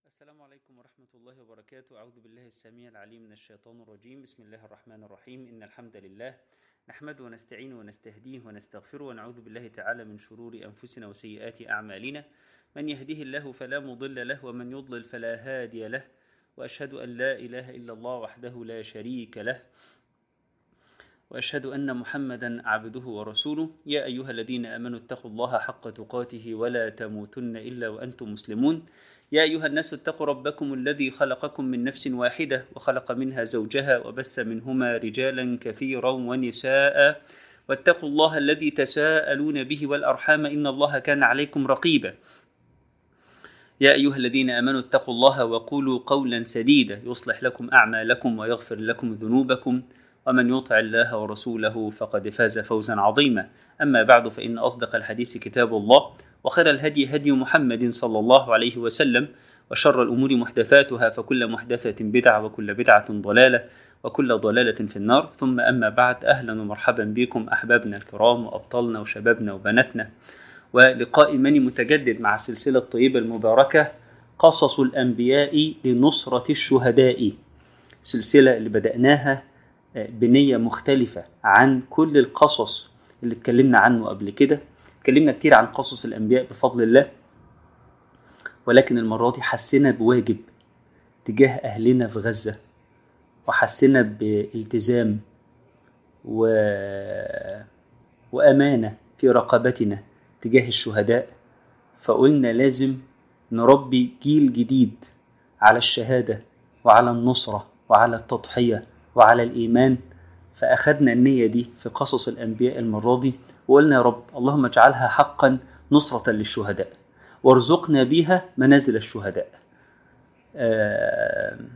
السلام عليكم ورحمة الله وبركاته أعوذ بالله السميع العليم من الشيطان الرجيم بسم الله الرحمن الرحيم إن الحمد لله نحمده ونستعينه ونستهديه ونستغفره ونعوذ بالله تعالى من شرور أنفسنا وسيئات أعمالنا من يهده الله فلا مضل له ومن يضلل فلا هادي له وأشهد أن لا إله إلا الله وحده لا شريك له واشهد ان محمدا عبده ورسوله يا ايها الذين امنوا اتقوا الله حق تقاته ولا تموتن الا وانتم مسلمون يا ايها الناس اتقوا ربكم الذي خلقكم من نفس واحده وخلق منها زوجها وبث منهما رجالا كثيرا ونساء واتقوا الله الذي تساءلون به والارحام ان الله كان عليكم رقيبا يا ايها الذين امنوا اتقوا الله وقولوا قولا سديدا يصلح لكم اعمالكم ويغفر لكم ذنوبكم ومن يطع الله ورسوله فقد فاز فوزا عظيما أما بعد فإن أصدق الحديث كتاب الله وخير الهدي هدي محمد صلى الله عليه وسلم وشر الأمور محدثاتها فكل محدثة بدعة وكل بدعة ضلالة وكل ضلالة في النار ثم أما بعد أهلا ومرحبا بكم أحبابنا الكرام وأبطالنا وشبابنا وبناتنا ولقاء من متجدد مع السلسلة الطيبة المباركة قصص الأنبياء لنصرة الشهداء سلسلة اللي بدأناها بنية مختلفة عن كل القصص اللي اتكلمنا عنه قبل كده اتكلمنا كتير عن قصص الأنبياء بفضل الله ولكن المرة دي حسينا بواجب تجاه أهلنا في غزة وحسينا بالتزام و... وأمانة في رقبتنا تجاه الشهداء فقلنا لازم نربي جيل جديد على الشهادة وعلى النصرة وعلى التضحية وعلى الإيمان فأخذنا النية دي في قصص الأنبياء المرة دي وقلنا يا رب اللهم اجعلها حقا نصرة للشهداء وارزقنا بها منازل الشهداء آه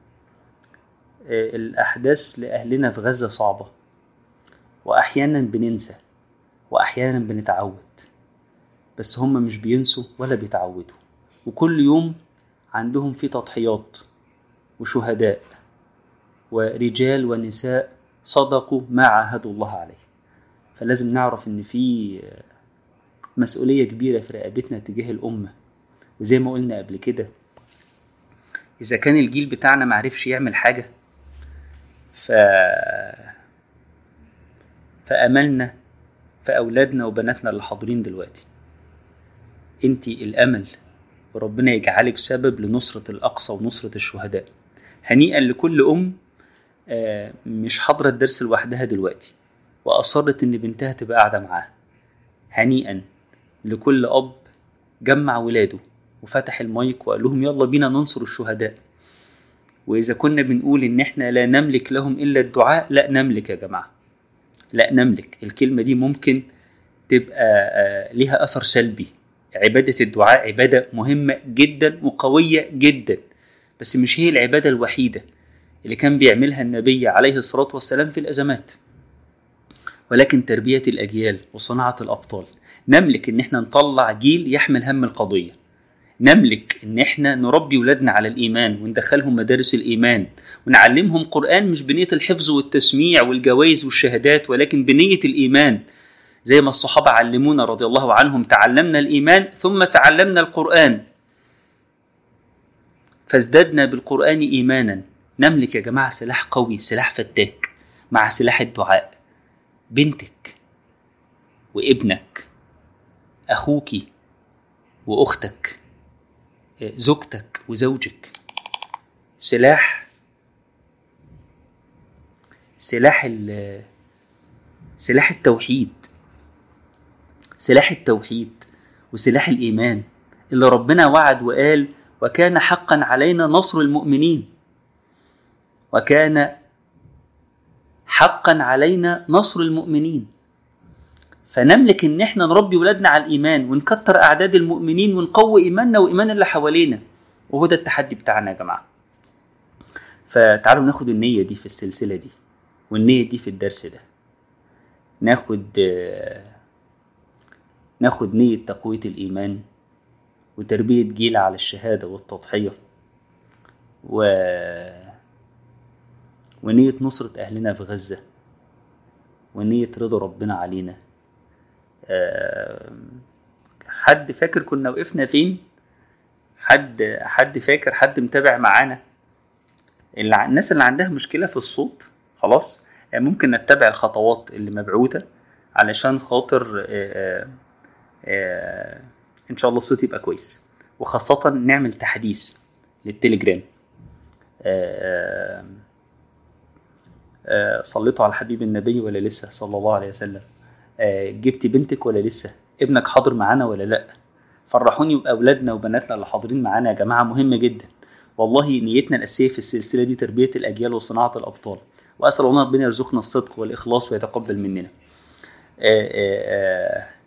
آه الأحداث لأهلنا في غزة صعبة وأحيانا بننسى وأحيانا بنتعود بس هم مش بينسوا ولا بيتعودوا وكل يوم عندهم في تضحيات وشهداء ورجال ونساء صدقوا ما عاهدوا الله عليه فلازم نعرف ان في مسؤوليه كبيره في رقبتنا تجاه الامه وزي ما قلنا قبل كده اذا كان الجيل بتاعنا معرفش يعمل حاجه ف فاملنا في اولادنا وبناتنا اللي حاضرين دلوقتي انتي الامل وربنا يجعلك سبب لنصره الاقصى ونصره الشهداء هنيئا لكل ام مش حاضرة الدرس لوحدها دلوقتي وأصرت إن بنتها تبقى قاعدة معاها هنيئا لكل أب جمع ولاده وفتح المايك وقال لهم يلا بينا ننصر الشهداء وإذا كنا بنقول إن إحنا لا نملك لهم إلا الدعاء لا نملك يا جماعة لا نملك الكلمة دي ممكن تبقى ليها أثر سلبي عبادة الدعاء عبادة مهمة جدا وقوية جدا بس مش هي العبادة الوحيدة اللي كان بيعملها النبي عليه الصلاة والسلام في الأزمات ولكن تربية الأجيال وصناعة الأبطال نملك إن احنا نطلع جيل يحمل هم القضية نملك إن احنا نربي ولادنا على الإيمان وندخلهم مدارس الإيمان ونعلمهم قرآن مش بنية الحفظ والتسميع والجوائز والشهادات ولكن بنية الإيمان زي ما الصحابة علمونا رضي الله عنهم تعلمنا الإيمان ثم تعلمنا القرآن فازددنا بالقرآن إيمانا نملك يا جماعة سلاح قوي سلاح فتاك مع سلاح الدعاء بنتك وابنك أخوك وأختك زوجتك وزوجك سلاح سلاح سلاح التوحيد سلاح التوحيد وسلاح الإيمان اللي ربنا وعد وقال وكان حقا علينا نصر المؤمنين وكان حقا علينا نصر المؤمنين فنملك ان احنا نربي ولادنا على الايمان ونكتر اعداد المؤمنين ونقوي ايماننا وايمان اللي حوالينا وهو ده التحدي بتاعنا يا جماعه فتعالوا ناخد النيه دي في السلسله دي والنيه دي في الدرس ده ناخد ناخد نيه تقويه الايمان وتربيه جيل على الشهاده والتضحيه و ونية نصرة أهلنا في غزة ونية رضا ربنا علينا حد فاكر كنا وقفنا فين حد حد فاكر حد متابع معانا اللي ع- الناس اللي عندها مشكله في الصوت خلاص آه، ممكن نتبع الخطوات اللي مبعوثه علشان خاطر آه، آه، آه، ان شاء الله الصوت يبقى كويس وخاصه نعمل تحديث للتليجرام آه، آه، صليتوا على حبيب النبي ولا لسه صلى الله عليه وسلم آه، جبتي بنتك ولا لسه ابنك حاضر معانا ولا لا فرحوني باولادنا وبناتنا اللي حاضرين معانا يا جماعه مهمه جدا والله نيتنا الاساسيه في السلسله دي تربيه الاجيال وصناعه الابطال واسال الله ربنا يرزقنا الصدق والاخلاص ويتقبل مننا آه، آه، آه،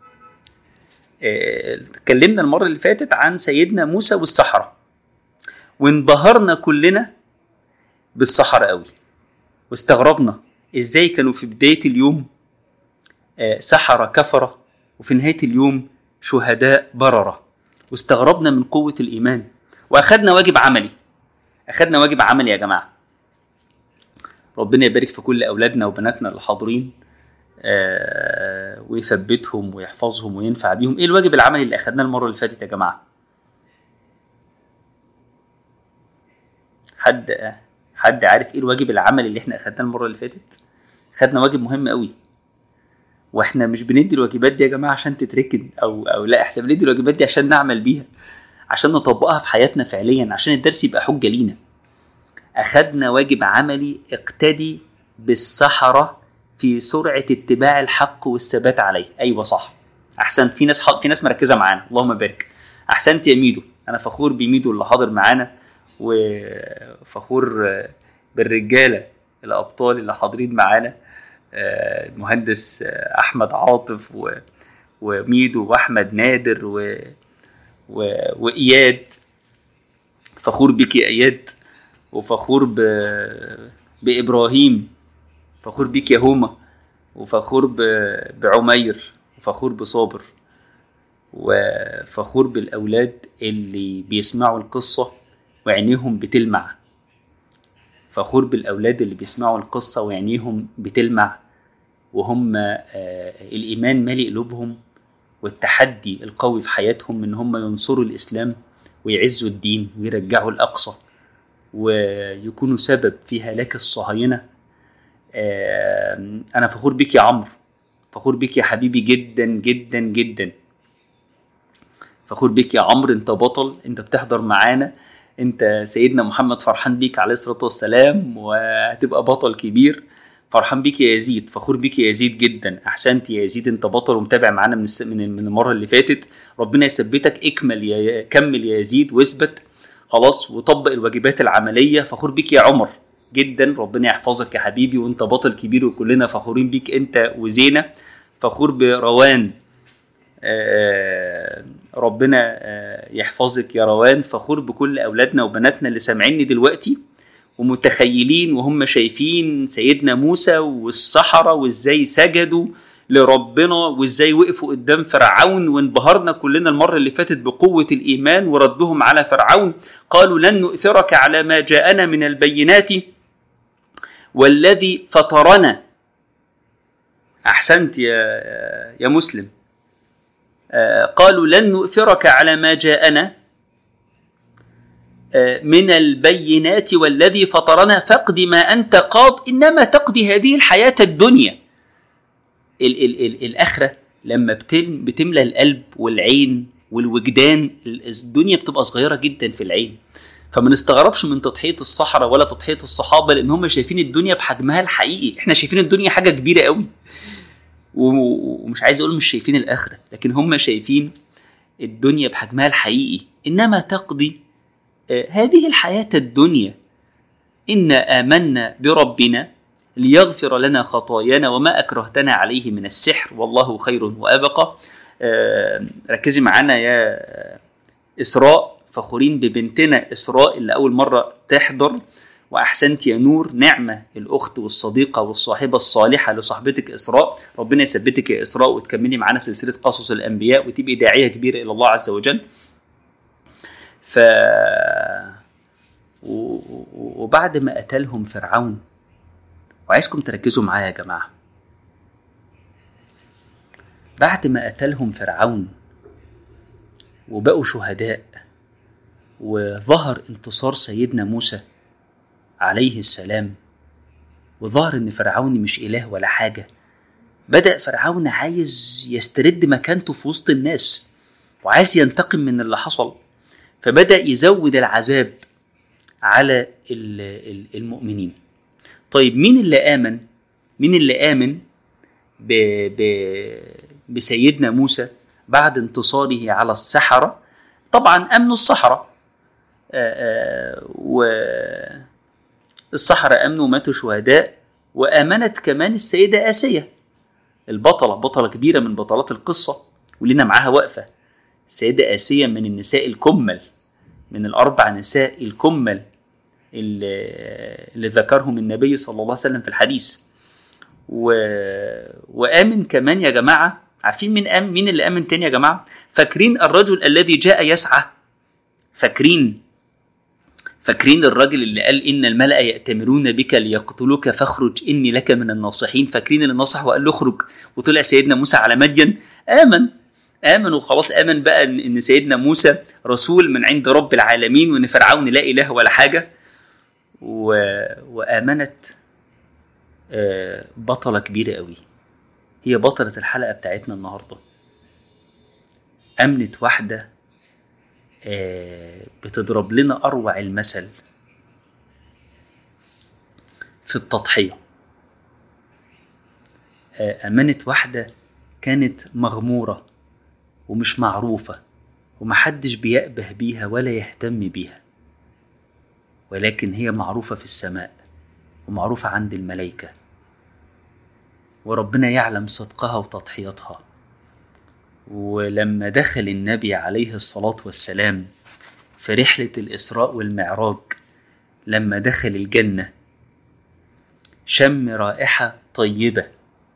آه، اتكلمنا المره اللي فاتت عن سيدنا موسى والسحره وانبهرنا كلنا بالسحره قوي واستغربنا ازاي كانوا في بدايه اليوم آه، سحرة كفرة وفي نهاية اليوم شهداء بررة واستغربنا من قوة الإيمان وأخدنا واجب عملي أخدنا واجب عملي يا جماعة ربنا يبارك في كل أولادنا وبناتنا اللي حاضرين آه، ويثبتهم ويحفظهم وينفع بيهم إيه الواجب العملي اللي أخدناه المرة اللي فاتت يا جماعة حد حد عارف إيه الواجب العملي اللي إحنا أخدناه المرة اللي فاتت خدنا واجب مهم قوي واحنا مش بندي الواجبات دي يا جماعه عشان تتركن او او لا احنا بندي الواجبات دي عشان نعمل بيها عشان نطبقها في حياتنا فعليا عشان الدرس يبقى حجه لينا اخدنا واجب عملي اقتدي بالسحره في سرعه اتباع الحق والثبات عليه ايوه صح احسنت في ناس ح... في ناس مركزه معانا اللهم بارك احسنت يا ميدو انا فخور بميدو اللي حاضر معانا وفخور بالرجاله الابطال اللي حاضرين معانا آه، المهندس آه، احمد عاطف و... وميدو واحمد نادر و... و... واياد فخور بك يا اياد وفخور ب... بابراهيم فخور بيك يا هوما وفخور ب... بعمير وفخور بصابر وفخور بالاولاد اللي بيسمعوا القصه وعينيهم بتلمع فخور بالاولاد اللي بيسمعوا القصه وعينيهم بتلمع وهم آه، الايمان مالي قلوبهم والتحدي القوي في حياتهم ان هم ينصروا الاسلام ويعزوا الدين ويرجعوا الاقصى ويكونوا سبب في هلاك الصهاينه آه، انا فخور بيك يا عمرو فخور بيك يا حبيبي جدا جدا جدا فخور بيك يا عمرو انت بطل انت بتحضر معانا انت سيدنا محمد فرحان بيك عليه الصلاه والسلام وهتبقى بطل كبير فرحان بيك يا يزيد فخور بيك يا يزيد جدا احسنت يا يزيد انت بطل ومتابع معانا من الس- من من المره اللي فاتت ربنا يثبتك اكمل يا كمل يا يزيد واثبت خلاص وطبق الواجبات العمليه فخور بيك يا عمر جدا ربنا يحفظك يا حبيبي وانت بطل كبير وكلنا فخورين بيك انت وزينه فخور بروان آه، ربنا آه، يحفظك يا روان فخور بكل اولادنا وبناتنا اللي سامعيني دلوقتي ومتخيلين وهم شايفين سيدنا موسى والسحرة وازاي سجدوا لربنا وازاي وقفوا قدام فرعون وانبهرنا كلنا المرة اللي فاتت بقوة الإيمان وردهم على فرعون قالوا لن نؤثرك على ما جاءنا من البينات والذي فطرنا أحسنت يا يا مسلم آه، قالوا لن نؤثرك على ما جاءنا آه، من البينات والذي فطرنا فاقض ما أنت قاض إنما تقضي هذه الحياة الدنيا ال ال ال الآخرة لما بتم بتملى القلب والعين والوجدان ال- الدنيا بتبقى صغيرة جدا في العين فما نستغربش من تضحية الصحراء ولا تضحية الصحابة لأن هم شايفين الدنيا بحجمها الحقيقي احنا شايفين الدنيا حاجة كبيرة قوي و- ومش عايز اقول مش شايفين الاخره لكن هم شايفين الدنيا بحجمها الحقيقي انما تقضي آه، هذه الحياه الدنيا انا امنا بربنا ليغفر لنا خطايانا وما اكرهتنا عليه من السحر والله خير وابقى آه، ركزي معانا يا آه، اسراء فخورين ببنتنا اسراء اللي اول مره تحضر واحسنت يا نور نعمه الاخت والصديقه والصاحبه الصالحه لصاحبتك اسراء ربنا يثبتك يا اسراء وتكملي معانا سلسله قصص الانبياء وتبقي داعيه كبيره الى الله عز وجل ف و... و- وبعد ما قتلهم فرعون وعايزكم تركزوا معايا يا جماعه بعد ما قتلهم فرعون وبقوا شهداء وظهر انتصار سيدنا موسى عليه السلام وظهر ان فرعون مش اله ولا حاجه بدا فرعون عايز يسترد مكانته في وسط الناس وعايز ينتقم من اللي حصل فبدا يزود العذاب على ال- ال- المؤمنين طيب مين اللي امن مين اللي امن ب ب بسيدنا موسى بعد انتصاره على السحرة طبعا أمنوا السحرة والسحرة أمنوا وماتوا شهداء وآمنت كمان السيدة آسية البطلة بطلة كبيرة من بطلات القصة ولنا معاها وقفة السيدة آسية من النساء الكمل من الأربع نساء الكمل اللي, اللي ذكرهم النبي صلى الله عليه وسلم في الحديث و... وآمن كمان يا جماعة عارفين مين آمن مين اللي آمن تاني يا جماعة فاكرين الرجل الذي جاء يسعى فاكرين فاكرين الراجل اللي قال إن الملأ يأتمرون بك ليقتلوك فاخرج إني لك من الناصحين فاكرين اللي نصح وقال له اخرج وطلع سيدنا موسى على مدين آمن آمن وخلاص آمن بقى إن إن سيدنا موسى رسول من عند رب العالمين وإن فرعون لا إله ولا حاجة و... وآمنت آه، بطلة كبيرة قوي هي بطلة الحلقة بتاعتنا النهاردة أمنت واحدة آه، بتضرب لنا أروع المثل في التضحية آه، أمنت واحدة كانت مغمورة ومش معروفة ومحدش بيأبه بيها ولا يهتم بيها ولكن هي معروفة في السماء ومعروفة عند الملائكة وربنا يعلم صدقها وتضحيتها ولما دخل النبي عليه الصلاة والسلام في رحلة الإسراء والمعراج لما دخل الجنة شم رائحة طيبة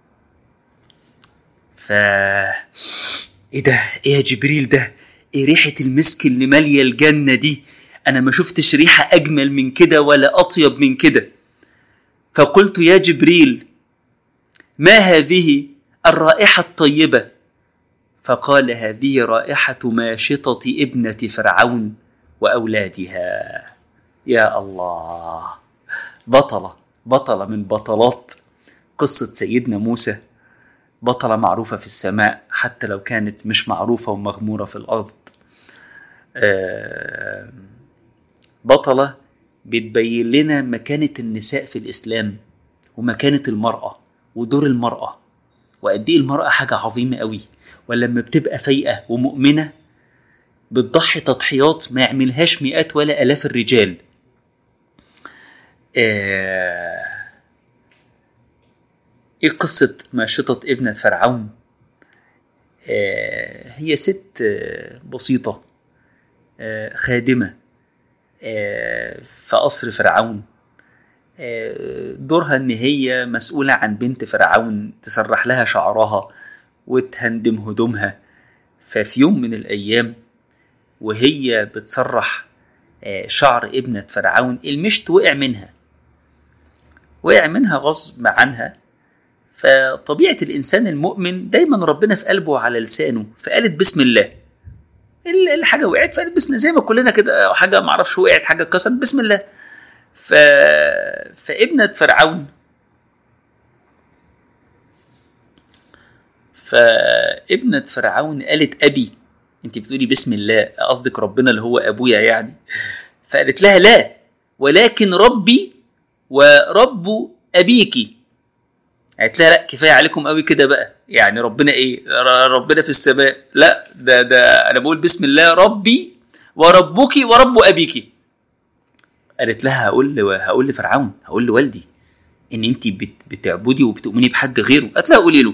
ف ايه ده ايه يا جبريل ده ايه ريحة المسك اللي مالية الجنة دي انا ما شفتش ريحة اجمل من كده ولا اطيب من كده فقلت يا جبريل ما هذه الرائحة الطيبة فقال هذه رائحة ماشطة ابنة فرعون وأولادها يا الله بطلة بطلة من بطلات قصة سيدنا موسى بطلة معروفة في السماء حتى لو كانت مش معروفة ومغمورة في الأرض آه، بطلة بتبين لنا مكانة النساء في الإسلام ومكانة المرأة ودور المرأة وقد إيه المرأة حاجة عظيمة قوي ولما بتبقى فايقة ومؤمنة بتضحي تضحيات ما يعملهاش مئات ولا آلاف الرجال آه، ايه قصة ماشطة ابنة فرعون آه، هي ست آه، بسيطة آه، خادمة آه، في قصر فرعون آه، دورها ان هي مسؤولة عن بنت فرعون تسرح لها شعرها وتهندم هدومها ففي يوم من الايام وهي بتسرح آه، شعر ابنة فرعون المشط وقع منها وقع منها غصب عنها فطبيعة الإنسان المؤمن دايما ربنا في قلبه على لسانه فقالت بسم الله ال- الحاجة وقعت فقالت بسم الله زي ما كلنا كده حاجة معرفش وقعت حاجة اتكسرت بسم الله ف... فابنة فرعون فابنة فرعون قالت أبي أنت بتقولي بسم الله قصدك ربنا اللي هو أبويا يعني فقالت لها لا ولكن ربي ورب أبيكي قالت لها لا كفايه عليكم قوي كده بقى يعني ربنا ايه ر- ربنا في السماء لا ده ده انا بقول بسم الله ربي وربك ورب ابيك قالت لها هقول ل- هقول لفرعون هقول لوالدي ان انت بت- بتعبدي وبتؤمني بحد غيره قالت لها قولي له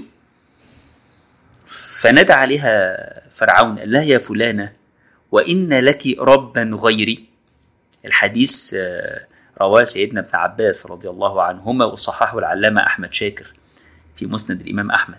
فنادى عليها فرعون قال لها يا فلانه وان لك ربا غيري الحديث آه، رواه سيدنا ابن عباس رضي الله عنهما وصححه العلامة أحمد شاكر في مسند الإمام أحمد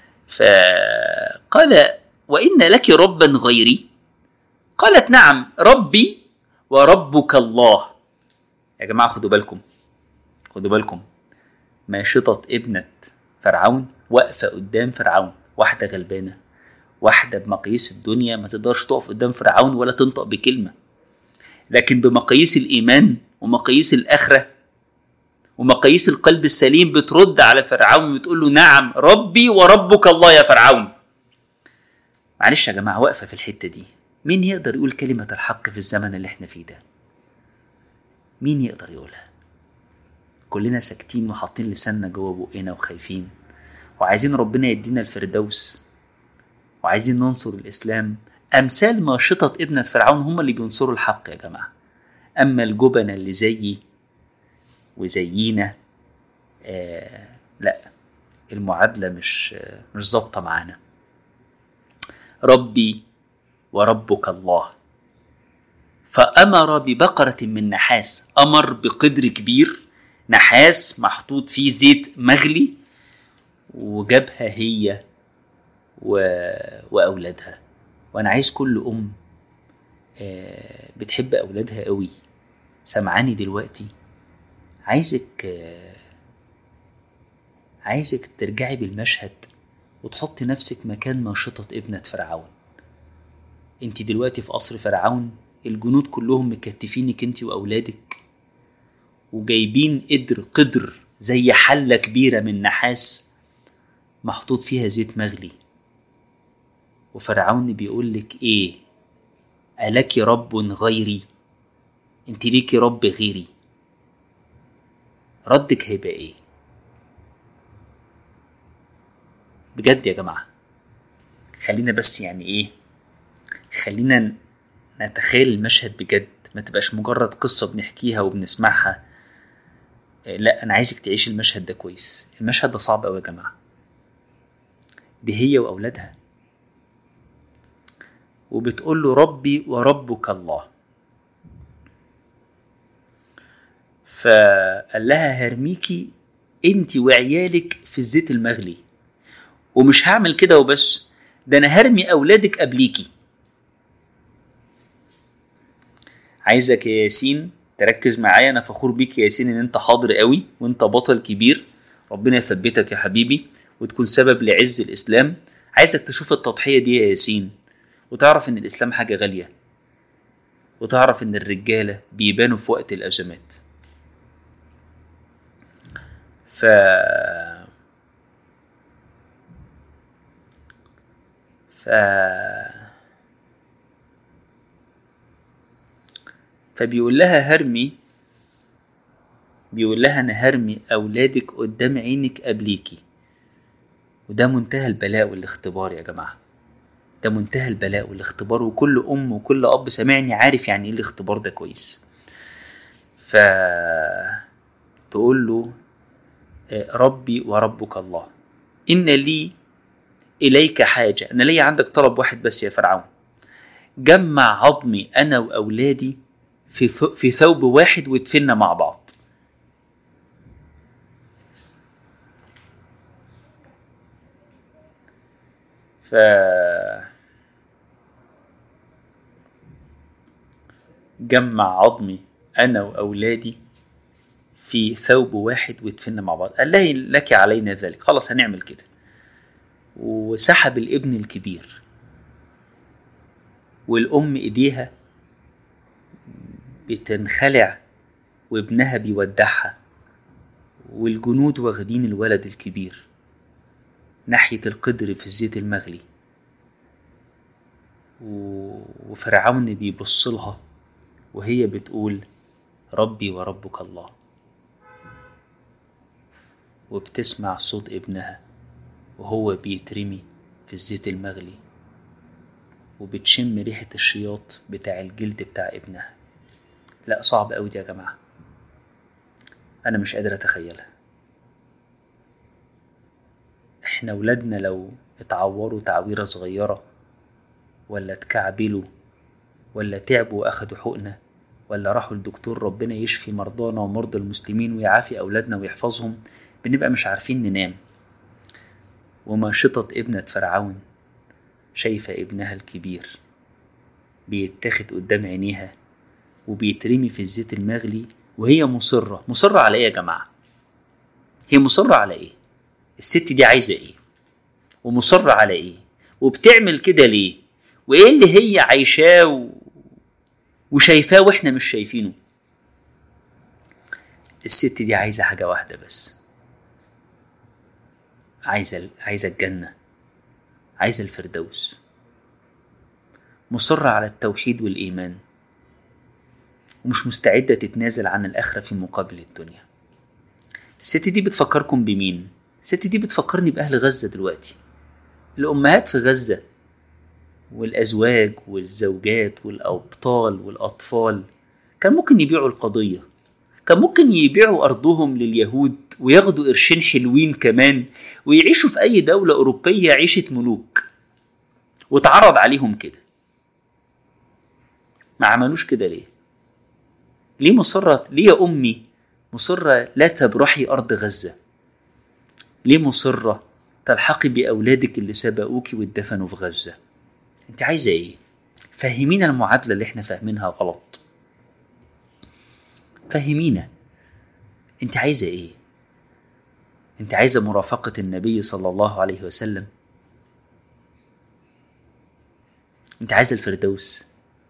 فقال وإن لك ربا غيري قالت نعم ربي وربك الله يا جماعة خدوا بالكم خدوا بالكم ماشطة ابنة فرعون واقفة قدام فرعون واحدة غلبانة واحدة بمقاييس الدنيا ما تقدرش تقف قدام فرعون ولا تنطق بكلمة لكن بمقاييس الايمان ومقاييس الاخره ومقاييس القلب السليم بترد على فرعون وتقول له نعم ربي وربك الله يا فرعون معلش يا جماعه واقفه في الحته دي مين يقدر يقول كلمه الحق في الزمن اللي احنا فيه ده مين يقدر يقولها كلنا ساكتين وحاطين لساننا جوه بقنا وخايفين وعايزين ربنا يدينا الفردوس وعايزين ننصر الإسلام أمثال ماشطة ابنة فرعون هم اللي بينصروا الحق يا جماعة أما الجبنة اللي زيي وزينا آه لا المعادلة مش آه مش ظابطة معانا ربي وربك الله فأمر ببقرة من نحاس أمر بقدر كبير نحاس محطوط فيه زيت مغلي وجابها هي و... وأولادها وأنا عايز كل أم آه، بتحب أولادها قوي سمعاني دلوقتي عايزك آه، عايزك ترجعي بالمشهد وتحطي نفسك مكان ماشطة ابنة فرعون انت دلوقتي في قصر فرعون الجنود كلهم مكتفينك انت واولادك وجايبين قدر قدر زي حلة كبيرة من نحاس محطوط فيها زيت مغلي وفرعون بيقول لك ايه ألك رب غيري انت ليكي رب غيري ردك هيبقى ايه بجد يا جماعة خلينا بس يعني ايه خلينا نتخيل المشهد بجد ما تبقاش مجرد قصة بنحكيها وبنسمعها إيه، لا انا عايزك تعيش المشهد ده كويس المشهد ده صعب قوي يا جماعة دي هي واولادها وبتقول له ربي وربك الله فقال لها هرميكي انت وعيالك في الزيت المغلي ومش هعمل كده وبس ده انا هرمي اولادك قبليكي عايزك يا ياسين تركز معايا انا فخور بيك يا ياسين ان انت حاضر قوي وانت بطل كبير ربنا يثبتك يا حبيبي وتكون سبب لعز الاسلام عايزك تشوف التضحيه دي يا ياسين وتعرف ان الاسلام حاجه غاليه وتعرف ان الرجاله بيبانوا في وقت الازمات ف ف فبيقول لها هرمي بيقول لها انا هرمي اولادك قدام عينك قبليكي وده منتهى البلاء والاختبار يا جماعه ده منتهى البلاء والاختبار وكل ام وكل اب سامعني عارف يعني ايه الاختبار ده كويس ف تقول له آه، ربي وربك الله ان لي اليك حاجه انا لي عندك طلب واحد بس يا فرعون جمع عظمي انا واولادي في ث- في ثوب واحد وادفننا مع بعض ف جمع عظمي انا واولادي في ثوب واحد وادفننا مع بعض قال لها لك علينا ذلك خلاص هنعمل كده وسحب الابن الكبير والام ايديها بتنخلع وابنها بيودعها والجنود واخدين الولد الكبير ناحية القدر في الزيت المغلي و- وفرعون بيبص لها وهي بتقول ربي وربك الله وبتسمع صوت ابنها وهو بيترمي في الزيت المغلي وبتشم ريحة الشياط بتاع الجلد بتاع ابنها لا صعب قوي دي يا جماعة أنا مش قادر أتخيلها إحنا ولادنا لو اتعوروا تعويرة صغيرة ولا اتكعبلوا ولا تعبوا وأخدوا حقنة ولا راحوا لدكتور ربنا يشفي مرضانا ومرضى المسلمين ويعافي أولادنا ويحفظهم بنبقى مش عارفين ننام وماشطة ابنة فرعون شايفة ابنها الكبير بيتاخد قدام عينيها وبيترمي في الزيت المغلي وهي مصرة مصرة على ايه يا جماعة هي مصرة على ايه الست دي عايزة ايه ومصرة على ايه وبتعمل كده ليه وايه اللي هي عايشاه و... وشايفاه واحنا مش شايفينه الست دي عايزة حاجة واحدة بس عايزة عايزة الجنة عايزة الفردوس مصرة على التوحيد والإيمان ومش مستعدة تتنازل عن الآخرة في مقابل الدنيا الست دي بتفكركم بمين؟ الست دي بتفكرني بأهل غزة دلوقتي الأمهات في غزة والأزواج والزوجات والأبطال والأطفال كان ممكن يبيعوا القضية كان ممكن يبيعوا أرضهم لليهود وياخدوا قرشين حلوين كمان ويعيشوا في أي دولة أوروبية عيشة ملوك واتعرض عليهم كده ما عملوش كده ليه ليه مصرة ليه يا أمي مصرة لا تبرحي أرض غزة ليه مصرة تلحقي بأولادك اللي سبقوك واتدفنوا في غزة انت عايزة ايه فهمينا المعادلة اللي احنا فاهمينها غلط فهمينا انت عايزة ايه انت عايزة مرافقة النبي صلى الله عليه وسلم انت عايزة الفردوس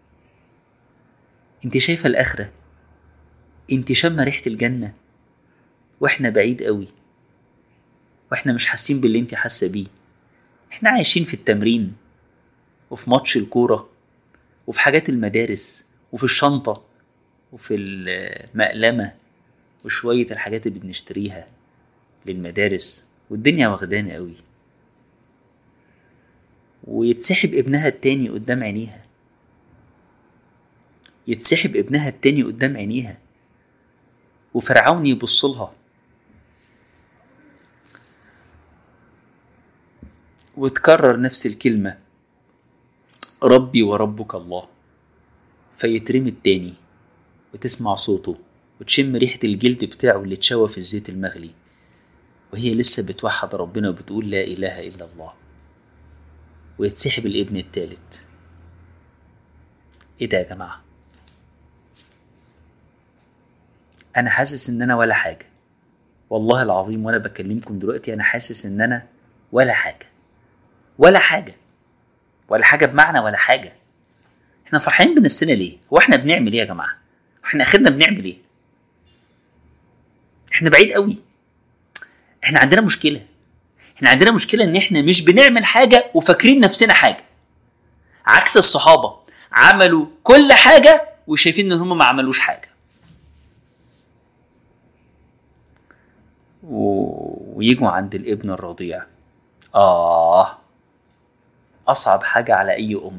انت شايفة الآخرة انت شامة ريحة الجنة واحنا بعيد قوي واحنا مش حاسين باللي انت حاسة بيه احنا عايشين في التمرين وفي ماتش الكورة وفي حاجات المدارس وفي الشنطة وفي المقلمة وشوية الحاجات اللي بنشتريها للمدارس والدنيا واخدانا قوي ويتسحب ابنها التاني قدام عينيها يتسحب ابنها التاني قدام عينيها وفرعون يبص لها وتكرر نفس الكلمة ربي وربك الله فيترمي التاني وتسمع صوته وتشم ريحة الجلد بتاعه اللي اتشوى في الزيت المغلي وهي لسه بتوحد ربنا وبتقول لا إله إلا الله ويتسحب الابن التالت ايه ده يا جماعة انا حاسس ان انا ولا حاجة والله العظيم وانا بكلمكم دلوقتي انا حاسس ان انا ولا حاجة ولا حاجة ولا حاجة بمعنى ولا حاجة احنا فرحانين بنفسنا ليه هو احنا بنعمل ايه يا جماعة احنا اخرنا بنعمل ايه احنا بعيد قوي احنا عندنا مشكلة احنا عندنا مشكلة ان احنا مش بنعمل حاجة وفاكرين نفسنا حاجة عكس الصحابة عملوا كل حاجة وشايفين ان هم ما عملوش حاجة و... ويجوا عند الابن الرضيع آه أصعب حاجة على أي أم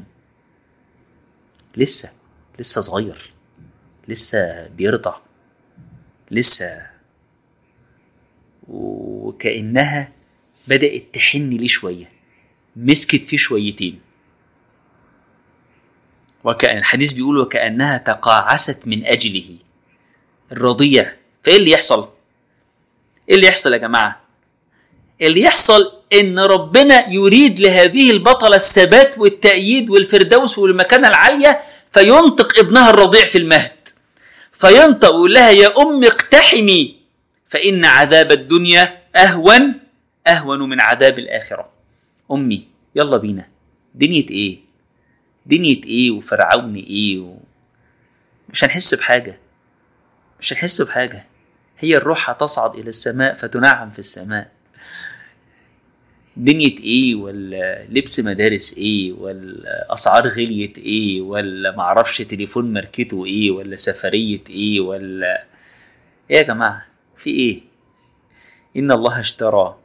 لسه لسه صغير لسه بيرضع لسه وكأنها بدأت تحن ليه شوية مسكت فيه شويتين وكأن الحديث بيقول وكأنها تقاعست من أجله الرضيع فإيه اللي يحصل؟ إيه اللي يحصل يا جماعة؟ اللي يحصل إن ربنا يريد لهذه البطلة الثبات والتأييد والفردوس والمكانة العالية فينطق ابنها الرضيع في المهد فينطق ويقول لها يا أم اقتحمي فإن عذاب الدنيا أهون أهون من عذاب الآخرة أمي يلا بينا دنيا إيه دنيا إيه وفرعون إيه و... مش هنحس بحاجة مش هنحس بحاجة هي الروح هتصعد إلى السماء فتنعم في السماء دنيا ايه ولا لبس مدارس ايه ولا اسعار غليت ايه ولا معرفش تليفون ماركته ايه ولا سفرية ايه ولا ايه يا جماعة في ايه ان الله اشترى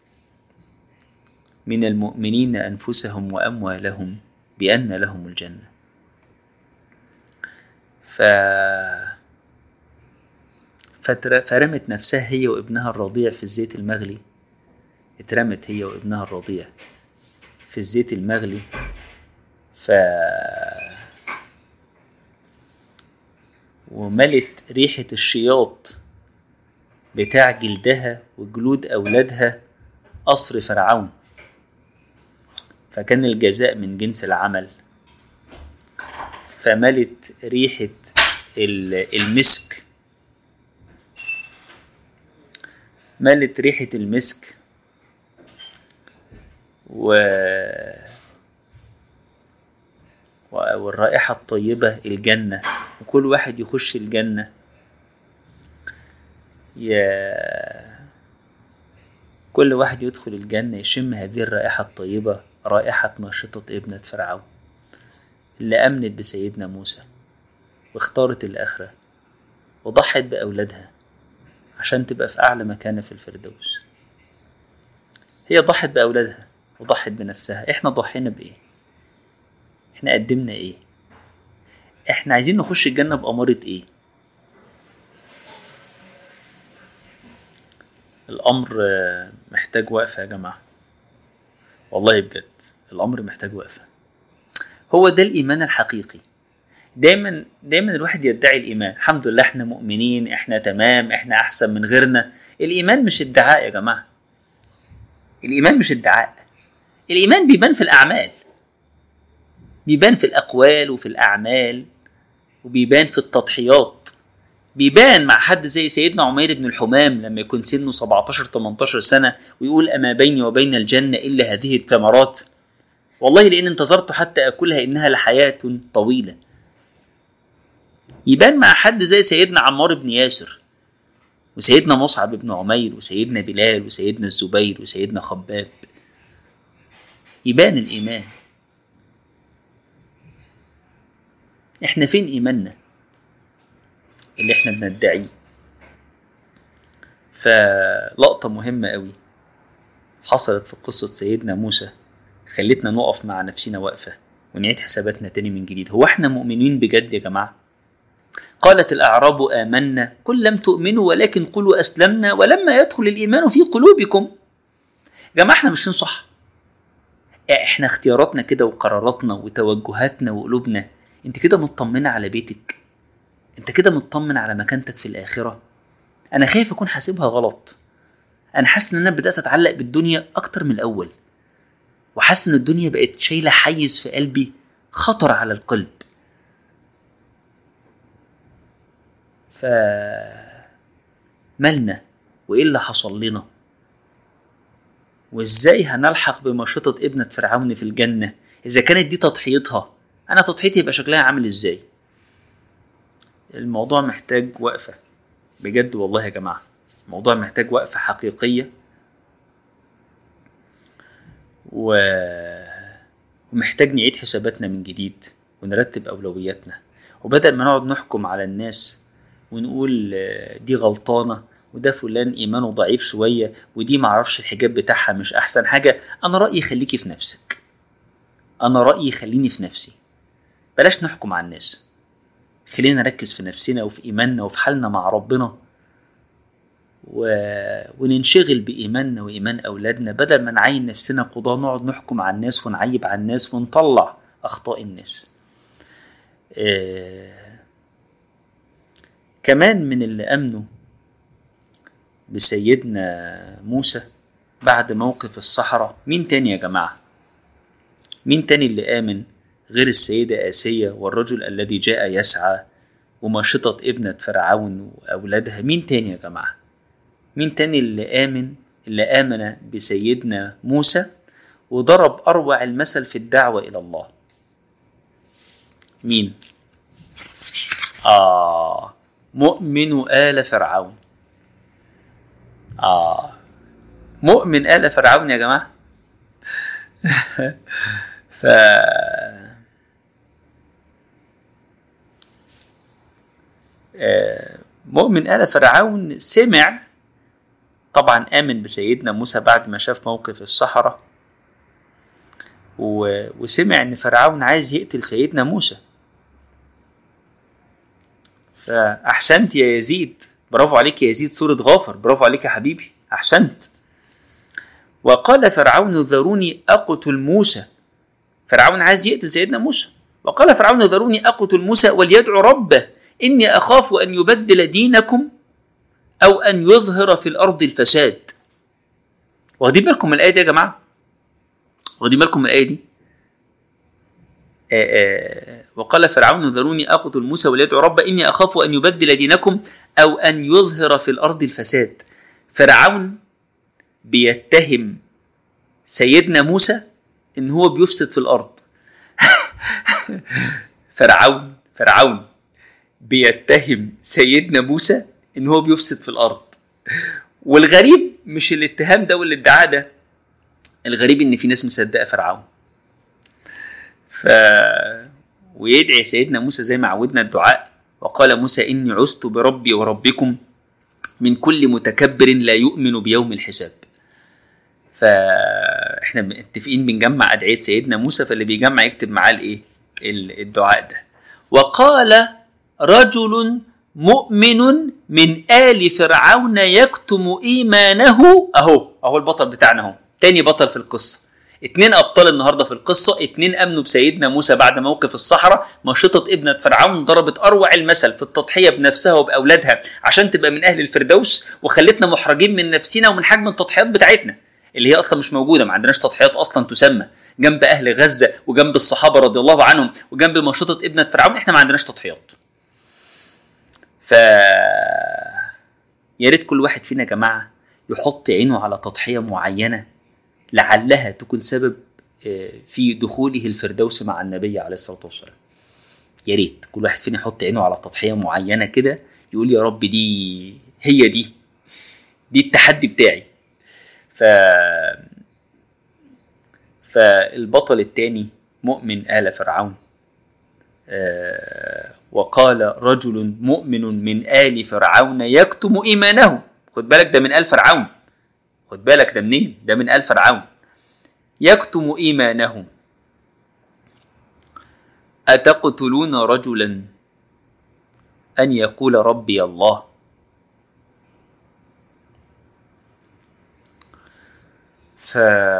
من المؤمنين انفسهم واموالهم بان لهم الجنة ف فتر... فرمت نفسها هي وابنها الرضيع في الزيت المغلي اترمت هي وابنها الرضيع في الزيت المغلي ف وملت ريحة الشياط بتاع جلدها وجلود أولادها قصر فرعون فكان الجزاء من جنس العمل فملت ريحة المسك ملت ريحة المسك و والرائحة الطيبة الجنة وكل واحد يخش الجنة يا كل واحد يدخل الجنة يشم هذه الرائحة الطيبة رائحة ناشطة ابنة فرعون اللي أمنت بسيدنا موسى واختارت الآخرة وضحت بأولادها عشان تبقى في أعلى مكانة في الفردوس هي ضحت بأولادها وضحت بنفسها احنا ضحينا بإيه احنا قدمنا ايه احنا عايزين نخش الجنة بأمارة ايه الأمر آه، محتاج وقفة يا جماعة والله بجد الأمر محتاج وقفة هو ده الإيمان الحقيقي دايما دايما الواحد يدعي الإيمان الحمد لله احنا مؤمنين احنا تمام احنا أحسن من غيرنا الإيمان مش ادعاء يا جماعة الإيمان مش ادعاء الإيمان بيبان في الأعمال بيبان في الأقوال وفي الأعمال وبيبان في التضحيات بيبان مع حد زي سيدنا عمير بن الحمام لما يكون سنه 17 18 سنة ويقول أما بيني وبين الجنة إلا هذه الثمرات والله لأن انتظرت حتى أكلها إنها لحياة طويلة يبان مع حد زي سيدنا عمار بن ياسر وسيدنا مصعب بن عمير وسيدنا بلال وسيدنا الزبير وسيدنا خباب يبان الإيمان احنا فين إيماننا اللي احنا بندعيه فلقطة مهمة قوي حصلت في قصة سيدنا موسى خلتنا نقف مع نفسنا وقفة ونعيد حساباتنا تاني من جديد هو احنا مؤمنين بجد يا جماعة قالت الأعراب آمنا قل لم تؤمنوا ولكن قولوا أسلمنا ولما يدخل الإيمان في قلوبكم يا جماعة احنا مش صح احنا اختياراتنا كده وقراراتنا وتوجهاتنا وقلوبنا انت كده مطمنة على بيتك انت كده مطمن على مكانتك في الآخرة أنا خايف أكون حاسبها غلط أنا حاسس إن أنا بدأت أتعلق بالدنيا أكتر من الأول وحاسس إن الدنيا بقت شايلة حيز في قلبي خطر على القلب ف مالنا وإيه اللي حصل لنا وإزاي هنلحق بمشطة ابنة فرعون في الجنة إذا كانت دي تضحيتها أنا تضحيتي يبقى شكلها عامل إزاي الموضوع محتاج وقفة بجد والله يا جماعة الموضوع محتاج وقفة حقيقية و... ومحتاج نعيد حساباتنا من جديد ونرتب أولوياتنا وبدل ما نقعد نحكم على الناس ونقول آه، دي غلطانة وده فلان إيمانه ضعيف شوية ودي معرفش الحجاب بتاعها مش أحسن حاجة أنا رأيي خليكي في نفسك أنا رأيي خليني في نفسي بلاش نحكم على الناس خلينا نركز في نفسنا وفي إيماننا وفي حالنا مع ربنا و... وننشغل بإيماننا وإيمان أولادنا بدل ما نعين نفسنا قضاة نقعد نحكم على الناس ونعيب على الناس ونطلع أخطاء الناس آه... كمان من اللي أمنوا بسيدنا موسى بعد موقف الصحراء مين تاني يا جماعة مين تاني اللي آمن غير السيدة آسية والرجل الذي جاء يسعى ومشطة ابنة فرعون وأولادها مين تاني يا جماعة مين تاني اللي آمن اللي آمن بسيدنا موسى وضرب أروع المثل في الدعوة إلى الله مين آه مؤمن آل فرعون آه مؤمن آل فرعون يا جماعة ف آه، مؤمن آل فرعون سمع طبعا آمن بسيدنا موسى بعد ما شاف موقف الصحراء و... وسمع إن فرعون عايز يقتل سيدنا موسى فأحسنت يا يزيد برافو عليك يا يزيد سورة غافر برافو عليك يا حبيبي أحسنت وقال فرعون ذروني أقتل موسى فرعون عايز يقتل سيدنا موسى وقال فرعون ذروني أقتل موسى وليدعو ربه إني أخاف أن يبدل دينكم أو أن يظهر في الأرض الفساد واخدين بالكم من الآية دي يا جماعة واخدين بالكم من الآية دي آآ آآ وقال فرعون ذروني أقتل موسى وليدعو رب إني أخاف أن يبدل دينكم أو أن يظهر في الأرض الفساد فرعون بيتهم سيدنا موسى إن هو بيفسد في الأرض فرعون فرعون بيتهم سيدنا موسى ان هو بيفسد في الارض والغريب مش الاتهام ده والادعاء ده الغريب ان في ناس مصدقه فرعون ف ويدعي سيدنا موسى زي ما عودنا الدعاء وقال موسى اني عزت بربي وربكم من كل متكبر لا يؤمن بيوم الحساب فاحنا متفقين بنجمع ادعيه سيدنا موسى فاللي بيجمع يكتب معاه الايه الدعاء ده وقال رجل مؤمن من آل فرعون يكتم إيمانه أهو أهو البطل بتاعنا أهو تاني بطل في القصة اتنين أبطال النهاردة في القصة اتنين أمنوا بسيدنا موسى بعد موقف الصحراء مشطة ابنة فرعون ضربت أروع المثل في التضحية بنفسها وبأولادها عشان تبقى من أهل الفردوس وخلتنا محرجين من نفسنا ومن حجم التضحيات بتاعتنا اللي هي أصلا مش موجودة ما عندناش تضحيات أصلا تسمى جنب أهل غزة وجنب الصحابة رضي الله عنهم وجنب مشطة ابنة فرعون احنا ما عندناش تضحيات ف يا ريت كل واحد فينا يا جماعه يحط عينه على تضحيه معينه لعلها تكون سبب في دخوله الفردوس مع النبي عليه الصلاه والسلام يا ريت كل واحد فينا يحط عينه على تضحيه معينه كده يقول يا رب دي هي دي دي التحدي بتاعي ف فالبطل الثاني مؤمن آل فرعون آه وقال رجل مؤمن من آل فرعون يكتم إيمانه خد بالك ده من آل فرعون خد بالك ده منين ده من آل فرعون يكتم إيمانه أتقتلون رجلا أن يقول ربي الله ف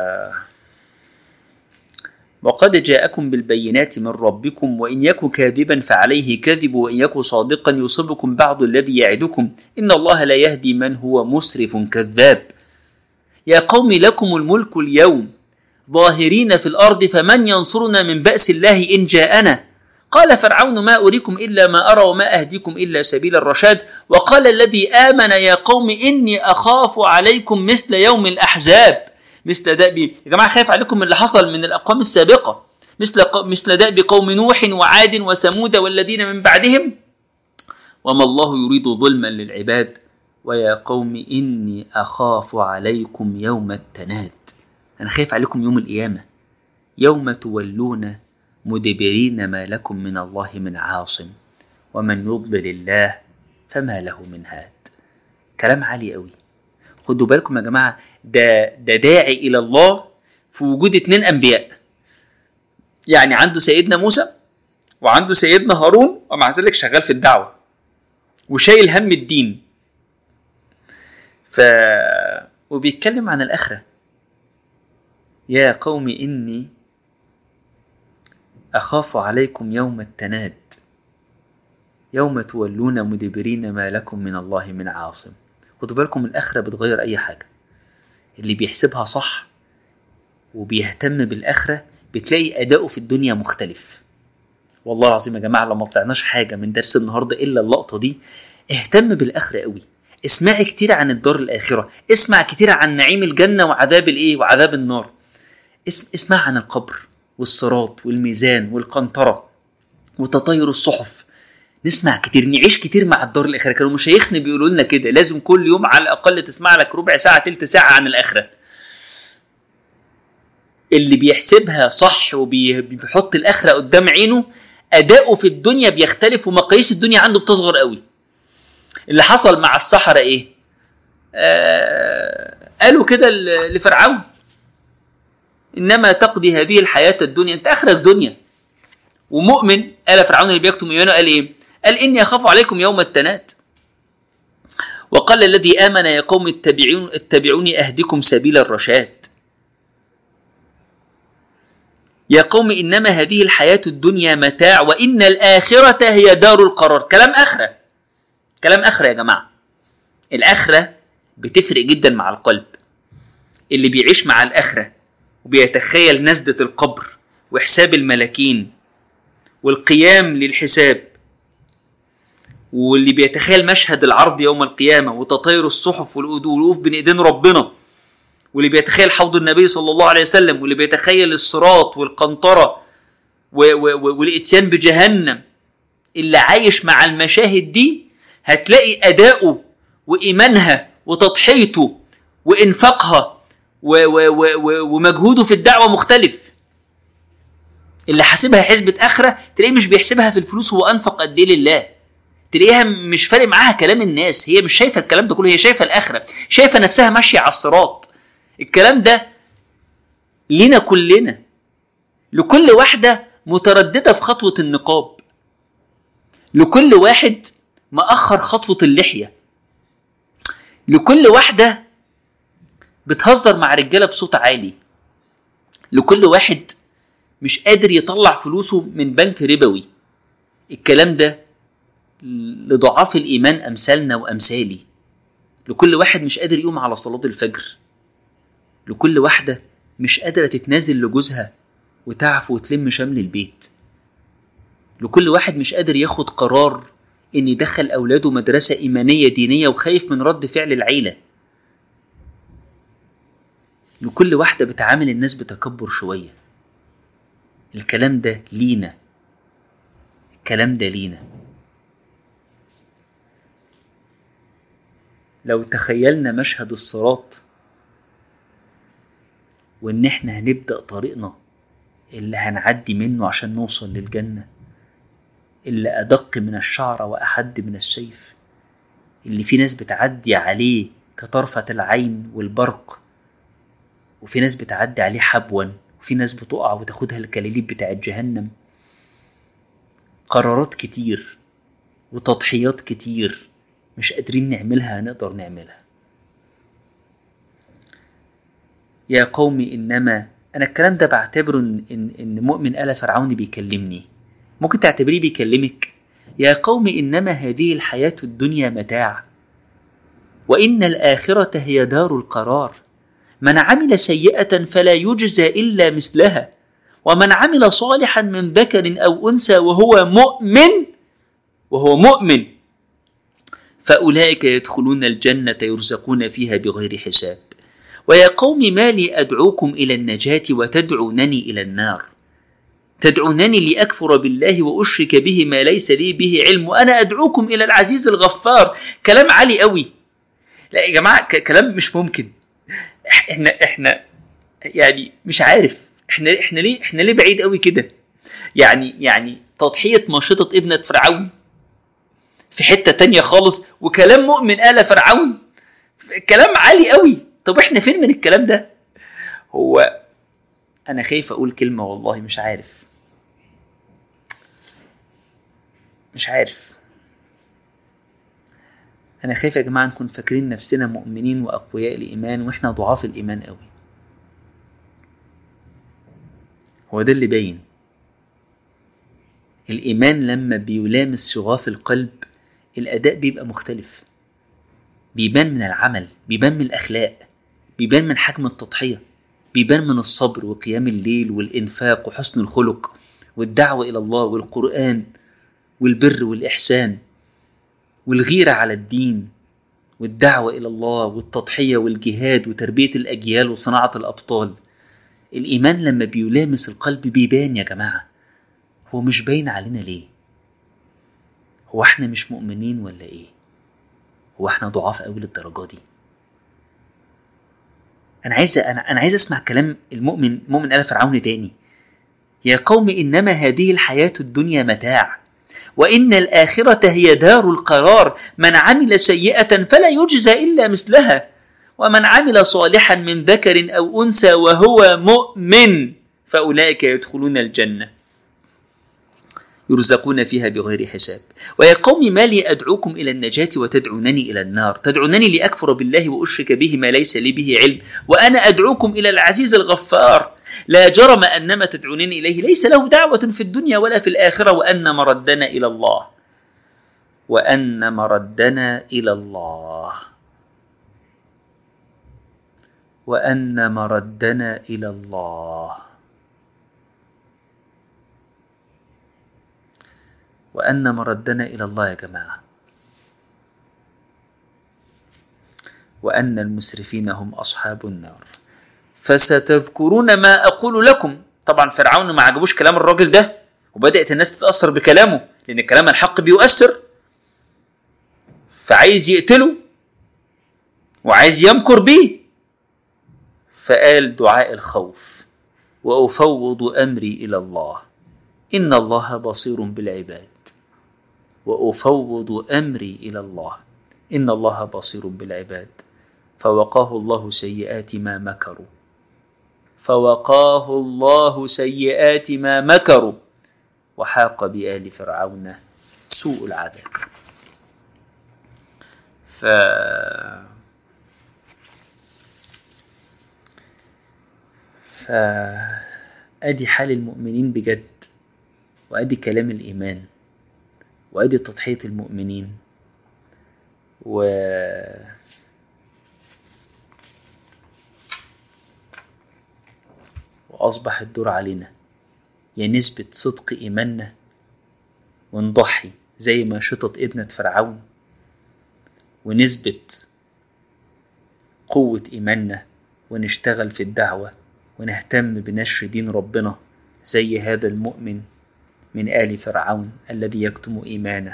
وقد جاءكم بالبينات من ربكم وإن يك كاذبا فعليه كذب وإن يك صادقا يصبكم بعض الذي يعدكم إن الله لا يهدي من هو مسرف كذاب يا قوم لكم الملك اليوم ظاهرين في الأرض فمن ينصرنا من بأس الله إن جاءنا قال فرعون ما أريكم إلا ما أرى وما أهديكم إلا سبيل الرشاد وقال الذي آمن يا قوم إني أخاف عليكم مثل يوم الأحزاب مثل دأب يا جماعة خايف عليكم من اللي حصل من الأقوام السابقة مثل مثل دأب قوم نوح وعاد وثمود والذين من بعدهم وما الله يريد ظلما للعباد ويا قوم إني أخاف عليكم يوم التناد أنا خايف عليكم يوم القيامة يوم تولون مدبرين ما لكم من الله من عاصم ومن يضلل الله فما له من هاد كلام عالي قوي خدوا بالكم يا جماعه ده ده داعي الى الله في وجود اتنين انبياء يعني عنده سيدنا موسى وعنده سيدنا هارون ومع ذلك شغال في الدعوه وشايل هم الدين ف وبيتكلم عن الاخره يا قوم اني اخاف عليكم يوم التناد يوم تولون مدبرين ما لكم من الله من عاصم خدوا بالكم الآخرة بتغير أي حاجة اللي بيحسبها صح وبيهتم بالآخرة بتلاقي أداؤه في الدنيا مختلف والله العظيم يا جماعة لو ما طلعناش حاجة من درس النهاردة إلا اللقطة دي اهتم بالآخرة قوي اسمعي كتير عن الدار الآخرة اسمع كتير عن نعيم الجنة وعذاب الإيه وعذاب النار اس... اسمع عن القبر والصراط والميزان والقنطرة وتطاير الصحف نسمع كتير نعيش كتير مع الدار الاخره كانوا مشايخنا بيقولوا لنا كده لازم كل يوم على الاقل تسمع لك ربع ساعه تلت ساعه عن الاخره اللي بيحسبها صح وبيحط الاخره قدام عينه اداؤه في الدنيا بيختلف ومقاييس الدنيا عنده بتصغر قوي اللي حصل مع السحرة ايه آه قالوا كده لفرعون انما تقضي هذه الحياه الدنيا انت اخرك دنيا ومؤمن قال فرعون اللي بيكتم ايمانه قال ايه قال إني أخاف عليكم يوم التناد وقال الذي آمن يا قوم اتبعون اتبعوني أهدكم سبيل الرشاد يا قوم إنما هذه الحياة الدنيا متاع وإن الآخرة هي دار القرار كلام آخرة كلام آخرة يا جماعة الآخرة بتفرق جدا مع القلب اللي بيعيش مع الآخرة وبيتخيل نزدة القبر وحساب الملاكين والقيام للحساب واللي بيتخيل مشهد العرض يوم القيامة وتطاير الصحف والوقوف بين ايدين ربنا واللي بيتخيل حوض النبي صلى الله عليه وسلم واللي بيتخيل الصراط والقنطرة و- و- و- والاتيان بجهنم اللي عايش مع المشاهد دي هتلاقي اداؤه وايمانها وتضحيته وانفاقها و- و- و- و- ومجهوده في الدعوه مختلف اللي حاسبها حسبة آخرة تلاقيه مش بيحسبها في الفلوس هو أنفق قد إيه لله تلاقيها مش فارق معاها كلام الناس هي مش شايفة الكلام ده كله هي شايفة الآخرة شايفة نفسها ماشية على الصراط الكلام ده لينا كلنا لكل واحدة مترددة في خطوة النقاب لكل واحد مأخر خطوة اللحية لكل واحدة بتهزر مع رجالة بصوت عالي لكل واحد مش قادر يطلع فلوسه من بنك ربوي الكلام ده لضعاف الإيمان أمثالنا وأمثالي لكل واحد مش قادر يقوم على صلاة الفجر لكل واحدة مش قادرة تتنازل لجوزها وتعفو وتلم شمل البيت لكل واحد مش قادر ياخد قرار إن يدخل أولاده مدرسة إيمانية دينية وخايف من رد فعل العيلة لكل واحدة بتعامل الناس بتكبر شوية الكلام ده لينا الكلام ده لينا لو تخيلنا مشهد الصراط وان احنا هنبدأ طريقنا اللي هنعدي منه عشان نوصل للجنة اللي أدق من الشعر وأحد من السيف اللي في ناس بتعدي عليه كطرفة العين والبرق وفي ناس بتعدي عليه حبوا وفي ناس بتقع وتاخدها الكلاليب بتاعت جهنم قرارات كتير وتضحيات كتير مش قادرين نعملها هنقدر نعملها يا قوم إنما أنا الكلام ده بعتبره إن, إن, إن مؤمن آل فرعون بيكلمني ممكن تعتبريه بيكلمك يا قوم إنما هذه الحياة الدنيا متاع وإن الآخرة هي دار القرار من عمل سيئة فلا يجزى إلا مثلها ومن عمل صالحا من ذكر أو أنثى وهو مؤمن وهو مؤمن فأولئك يدخلون الجنة يرزقون فيها بغير حساب ويا قوم ما لي أدعوكم إلى النجاة وتدعونني إلى النار تدعونني لأكفر بالله وأشرك به ما ليس لي به علم وأنا أدعوكم إلى العزيز الغفار كلام عالي قوي لا يا جماعة ك- كلام مش ممكن احنا احنا يعني مش عارف احنا احنا ليه احنا ليه بعيد قوي كده يعني يعني تضحية ماشطة ابنة فرعون في حتة تانية خالص وكلام مؤمن آل فرعون كلام عالي قوي طب احنا فين من الكلام ده هو انا خايف اقول كلمة والله مش عارف مش عارف انا خايف يا جماعة نكون فاكرين نفسنا مؤمنين واقوياء الايمان واحنا ضعاف الايمان قوي هو ده اللي باين الإيمان لما بيلامس شغاف القلب الأداء بيبقى مختلف بيبان من العمل بيبان من الأخلاق بيبان من حجم التضحية بيبان من الصبر وقيام الليل والإنفاق وحسن الخلق والدعوة إلى الله والقرآن والبر والإحسان والغيرة على الدين والدعوة إلى الله والتضحية والجهاد وتربية الأجيال وصناعة الأبطال الإيمان لما بيلامس القلب بيبان يا جماعة هو مش باين علينا ليه هو احنا مش مؤمنين ولا ايه هو احنا ضعاف قوي للدرجة دي انا عايز انا انا عايز اسمع كلام المؤمن مؤمن آل فرعون تاني يا قوم انما هذه الحياة الدنيا متاع وإن الآخرة هي دار القرار من عمل سيئة فلا يجزى إلا مثلها ومن عمل صالحا من ذكر أو أنثى وهو مؤمن فأولئك يدخلون الجنة يرزقون فيها بغير حساب ويا قوم ما لي أدعوكم إلى النجاة وتدعونني إلى النار تدعونني لأكفر بالله وأشرك به ما ليس لي به علم وأنا أدعوكم إلى العزيز الغفار لا جرم أن ما تدعونني إليه ليس له دعوة في الدنيا ولا في الآخرة وأن مردنا إلى الله وأن مردنا إلى الله وأن مردنا إلى الله وأن مردنا إلى الله يا جماعة وأن المسرفين هم أصحاب النار فستذكرون ما أقول لكم طبعا فرعون ما عجبوش كلام الراجل ده وبدات الناس تتاثر بكلامه لان كلام الحق بيؤثر فعايز يقتله وعايز يمكر بيه فقال دعاء الخوف وافوض امري الى الله ان الله بصير بالعباد وافوض امري الى الله ان الله بصير بالعباد فوقاه الله سيئات ما مكروا فوقاه الله سيئات ما مكروا وحاق بآل فرعون سوء العذاب ف فأدي حال المؤمنين بجد وأدي كلام الإيمان وأدي تضحية المؤمنين و وأصبح الدور علينا يا نثبت صدق إيماننا ونضحي زي ما شطت ابنة فرعون ونثبت قوة إيماننا ونشتغل في الدعوة ونهتم بنشر دين ربنا زي هذا المؤمن من آل فرعون الذي يكتم إيمانه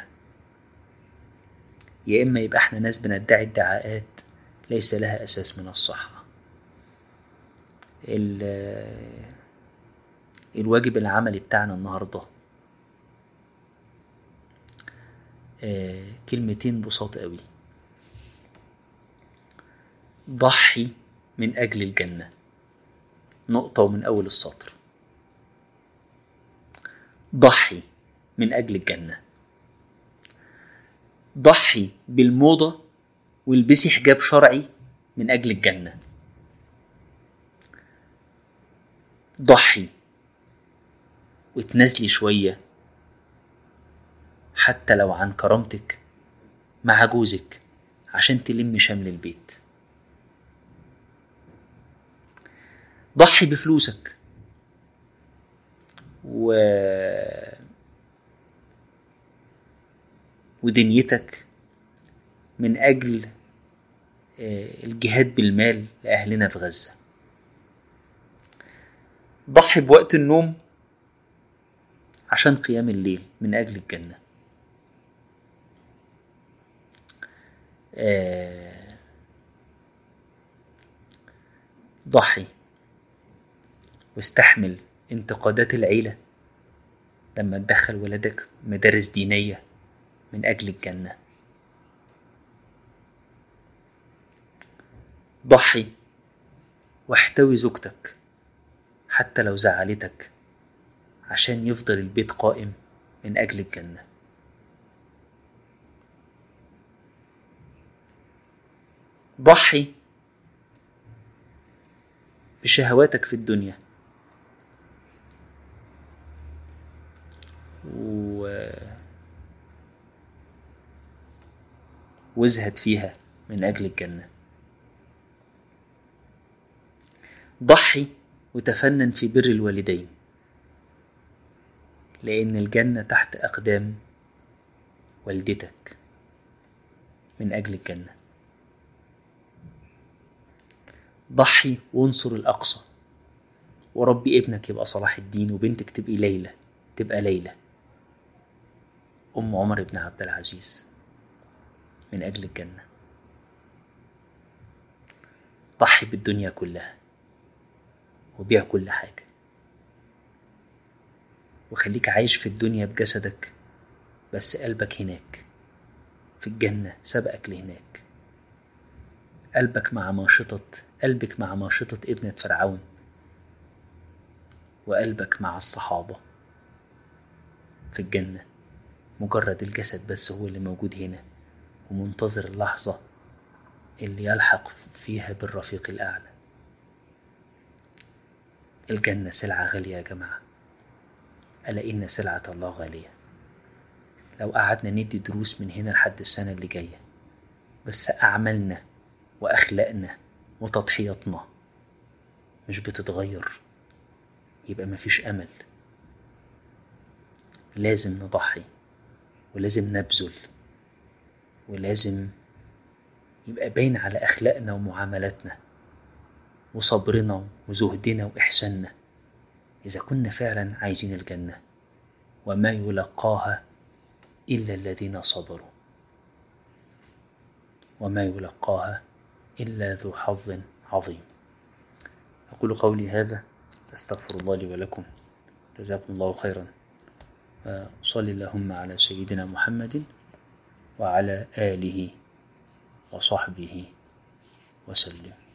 يا إما يبقى إحنا ناس بندعي ادعاءات ليس لها أساس من الصحة الواجب العملي بتاعنا النهاردة كلمتين بساط قوي ضحي من أجل الجنة نقطة ومن أول السطر ضحي من أجل الجنة ضحي بالموضة والبسي حجاب شرعي من أجل الجنة ضحي وتنازلي شوية حتى لو عن كرامتك مع جوزك عشان تلمي شمل البيت ضحي بفلوسك و ودنيتك من أجل الجهاد بالمال لأهلنا في غزة ضحي بوقت النوم عشان قيام الليل من أجل الجنة ضحي واستحمل انتقادات العيلة لما تدخل ولادك مدارس دينية من أجل الجنة ضحي واحتوي زوجتك حتى لو زعلتك عشان يفضل البيت قائم من أجل الجنة ضحي بشهواتك في الدنيا و... وازهد فيها من أجل الجنة ضحي وتفنن في بر الوالدين لأن الجنة تحت أقدام والدتك من أجل الجنة ضحي وانصر الأقصى وربي ابنك يبقى صلاح الدين وبنتك تبقي ليلى تبقى ليلى أم عمر بن عبد العزيز من أجل الجنة ضحي بالدنيا كلها وبيع كل حاجة وخليك عايش في الدنيا بجسدك بس قلبك هناك في الجنة سبقك لهناك قلبك مع ماشطة قلبك مع ماشطة ابنة فرعون وقلبك مع الصحابة في الجنة مجرد الجسد بس هو اللي موجود هنا ومنتظر اللحظة اللي يلحق فيها بالرفيق الأعلى الجنة سلعة غالية يا جماعة ألا إن سلعة الله غالية لو قعدنا ندي دروس من هنا لحد السنة اللي جاية بس أعمالنا وأخلاقنا وتضحياتنا مش بتتغير يبقى مفيش أمل لازم نضحي ولازم نبذل ولازم يبقى باين على أخلاقنا ومعاملاتنا وصبرنا وزهدنا وإحساننا إذا كنا فعلا عايزين الجنة وما يلقاها إلا الذين صبروا وما يلقاها إلا ذو حظ عظيم أقول قولي هذا أستغفر الله لي ولكم جزاكم الله خيرا صل اللهم على سيدنا محمد وعلى آله وصحبه وسلم